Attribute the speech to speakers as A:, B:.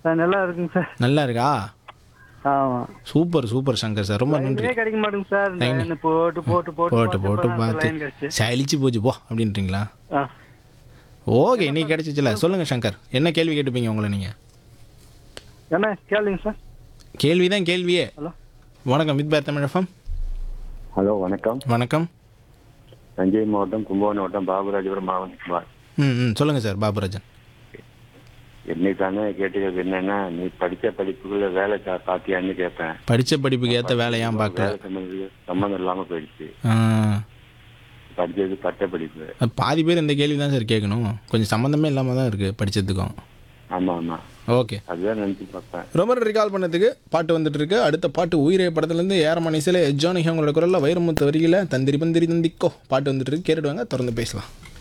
A: Sir நல்லா இருக்குங்க sir
B: நல்லா இருக்கா
A: ஆமாம்
B: சூப்பர் சூப்பர் சங்கர் சார் ரொம்ப நன்றி
A: லைனே கிடைக்க மாட்டேங்க சார் இந்த
B: லைன்.
A: line போட்டு போட்டு போட்டு
B: போட்டு போட்டு
A: இப்பதான் அந்த line
B: பார்த்து
A: கிடைச்சு
B: சலிச்சு போச்சு போ அப்படின்றீங்களா
A: ஆ
B: ஓகே இன்னைக்கு கிடைச்சிச்சுல சொல்லுங்கள் சங்கர் என்ன கேள்வி கேட்டுப்பீங்க உங்களை நீங்கள்
A: என்ன கேளுங்க சார்
B: கேள்வி தான் கேள்வியே
A: ஹலோ
B: வணக்கம் வித் பேர் தமிழகம்
C: ஹலோ வணக்கம்
B: வணக்கம்
C: தஞ்சை மாவட்டம் கும்பகோணம் மாவட்டம் பாபுராஜபுரம் மாவட்டம்
B: ம் ம் சொல்லுங்கள் சார் பாபுராஜன்
C: என்னைக்கான கேட்டுக்கிறது என்னன்னா நீ படிச்ச படிப்புக்குள்ள வேலை கா- பாத்தியான்னு கேட்பேன்
B: படித்த படிப்புக்கு ஏற்ற வேலையாம் பார்க்கல
C: வேலை சம்மந்தம் சம்மந்தம் இல்லாம போயிடுச்சு
B: ஆ,
C: படிச்சது பட்ட படிப்பு
B: அது பாதி பேர் இந்த கேள்வி தான் சார் கேட்கணும் கொஞ்சம் சம்மந்தமே இல்லாமல் தான் இருக்குது படித்ததுக்கும்
C: ஆமா ஆமா
B: ஓகே
C: அதுதான் நினைச்சு பார்ப்பேன்
B: ரொம்ப நன்றி கால் பண்ணதுக்கு பாட்டு வந்துட்டு இருக்கு அடுத்த பாட்டு உயிரே படத்துலேருந்து ஏரமான இசையில் ஜானகி அவங்களோட குரலில் வைரமுத்து வரியில் தந்திரி பந்திரி தந்திக்கோ பாட்டு வந்துட்டு இருக்கு கேட்டுடுவாங்க தொடர்ந்து பேசலாம்